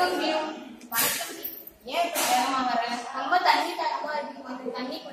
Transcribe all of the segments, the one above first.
வணக்கம் பியூ வணக்கம் ஏன் இப்ப வேகமா வர ரொம்ப தண்ணி தாகமா இருக்கு கொஞ்சம் தண்ணி கூட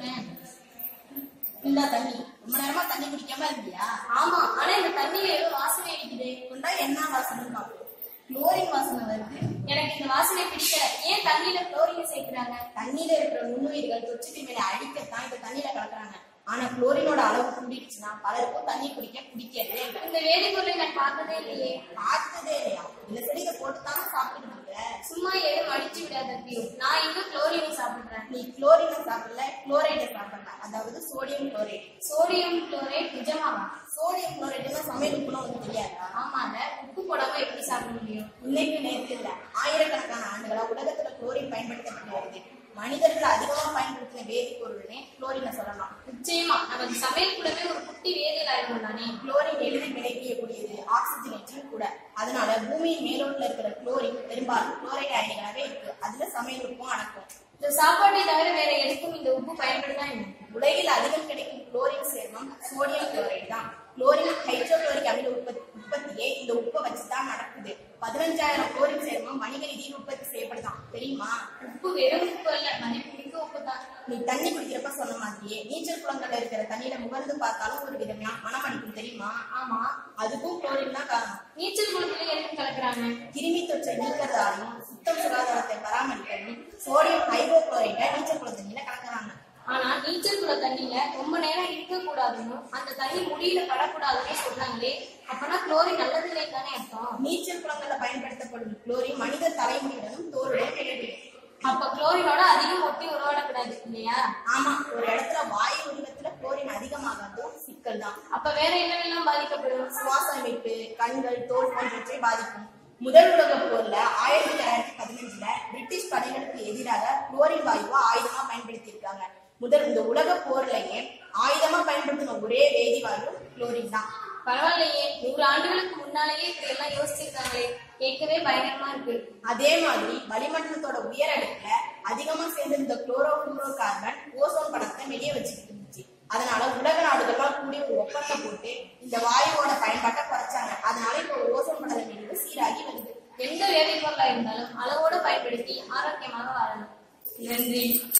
இந்த தண்ணி ரொம்ப நேரமா தண்ணி குடிக்காம இருந்தியா ஆமா ஆனா இந்த தண்ணியில ஏதோ வாசனை அடிக்குது கொண்டா என்ன வாசனை பார்ப்போம் குளோரின் வாசனை வருது எனக்கு இந்த வாசனை பிடிக்கல ஏன் தண்ணியில குளோரின் சேர்க்கிறாங்க தண்ணியில இருக்கிற நுண்ணுயிர்கள் தொற்று மேல அழிக்கத்தான் இந்த தண்ணியில கலக்குறாங்க ஆனா குளோரினோட அளவு கூடிடுச்சுன்னா பலருக்கும் தண்ணி குடிக்க பிடிக்கிறதே இல்லை இந்த வேதிப்பொருளை நான் பார்த்ததே இல்லையே பார்த்ததே இல்லையா இந்த செடியை போட்டு தானே சாப்பிட்டு இருக்க சும்மா ஏதும் அடிச்சு விடாத பியூ நான் இங்க குளோரினை சாப்பிடுறேன் நீ குளோரினை சாப்பிடல குளோரைடை சாப்பிடல அதாவது சோடியம் குளோரைடு சோடியம் குளோரைட் நிஜமாவா சோடியம் குளோரைடுனா சமையல் உப்புலாம் உனக்கு தெரியாதா ஆமாங்க உப்பு போடாம எப்படி சாப்பிட முடியும் இன்னைக்கு நேற்று இல்ல ஆயிரக்கணக்கான ஆண்டுகளா உலகத்துல குளோரின் பயன்படுத்தப்பட்டு வருது மனிதர்கள் அதிகமா பயன்படுத்தின வேதிப்பொருள்னே குளோரினை சொல்லலாம் நிச்சயமா நமக்கு சமையல் கூடவே ஒரு குட்டி வேதியியல் ஆயிடும் தானே குளோரின் எளிதில் வினைக்கியக்கூடியது ஆக்சிஜனேற்றும் கூட அதனால பூமியின் மேலோட்டில் இருக்கிற குளோரின் பெரும்பாலும் குளோரைடு அயனிகளாவே இருக்கு அதுல சமையல் உப்பும் அடக்கும் இந்த சாப்பாட்டை தவிர வேற எதுக்கும் இந்த உப்பு பயன்படுதா என்ன உலகில் அதிகம் கிடைக்கும் குளோரின் சேர்மம் சோடியம் குளோரைடு தான் குளோரின் ஹைட்ரோகுளோரிக் அமில உற்பத்தி உற்பத்தியே இந்த உப்பை வச்சுதான் நடக்குது பதினஞ்சாயிரம் குளோரின் சேர்மம் வணிக ரீதியில் உற்பத்தி செய்யப்படுதான் தெரியுமா உப்பு வெறும் உப்பு அல்ல மதிப்பிடிக்க உப்பு தான் நீ தண்ணி குடிக்கிறப்ப சொன்ன மாதிரியே நீச்சல் குளங்கள்ல இருக்கிற தண்ணியில முகர்ந்து பார்த்தாலும் ஒரு விதமா மனம் அடிக்கும் தெரியுமா ஆமா அதுக்கும் குளோரின் தான் காரணம் நீச்சல் குளத்துல எதுவும் கலக்குறாங்க கிருமி தொற்றை நீக்கிறதாலும் சுத்தம் சுகாதாரத்தை பராமரிக்கவும் சோடியம் ஹைபோகுளோரைட்டை நீச்சல் குள தண்ணியில கலக்குறாங்க ஆனா நீச்சல் குள தண்ணியில ரொம்ப நேரம் இருக்க கூடாதுன்னு அந்த தண்ணி முடியல படக்கூடாதுன்னு சொல்றாங்களே அப்பனா குளோரின் நல்லது இல்லை தானே அர்த்தம் நீச்சல் குளங்கள்ல பயன்படுத்தப்படும் குளோரின் மனித தலைமுடியுடனும் தோலுடன் கிடைக்கும் அப்ப குளோரினோட அதிகம் ஒட்டி உருவாடக்கூடாது இல்லையா ஆமா ஒரு இடத்துல வாயு வடிவத்துல குளோரின் அதிகமாகிறதும் சிக்கல் தான் அப்ப வேற என்னவெல்லாம் பாதிக்கப்படும் சுவாச அமைப்பு கண்கள் தோல் போன்றவற்றை பாதிக்கும் முதல் உலக போர்ல ஆயிரத்தி தொள்ளாயிரத்தி பதினஞ்சுல பிரிட்டிஷ் படைகளுக்கு எதிராக குளோரின் வாயுவை ஆயுதமா பயன்படுத்தி இருக்காங்க முதல் இந்த உலக போர்லயே ஆயுதமா பயன்படுத்தின ஒரே வேதி வாயு குளோரின் தான் பரவாயில்லையே நூறு ஆண்டுகளுக்கு முன்னாலேயே இப்படி எல்லாம் யோசிச்சிருக்காங்களே கேட்கவே பயங்கரமா இருக்கு அதே மாதிரி வளிமண்டலத்தோட உயர் அடுக்குல அதிகமா சேர்ந்திருந்த குளோரோ குளோரோ கார்பன் ஓசோன் படத்தை வெளியே வச்சுக்கிட்டு இருந்துச்சு அதனால உலக நாடுகள்லாம் கூடி ஒரு ஒப்பந்தம் போட்டு இந்த வாயுவோட பயன்பாட்டை குறைச்சாங்க அதனால இப்போ ஓசோன் படல விளைவு சீராகி வருது எந்த வேதிப்பொருளா இருந்தாலும் அளவோட பயன்படுத்தி ஆரோக்கியமாக வாழணும் நன்றி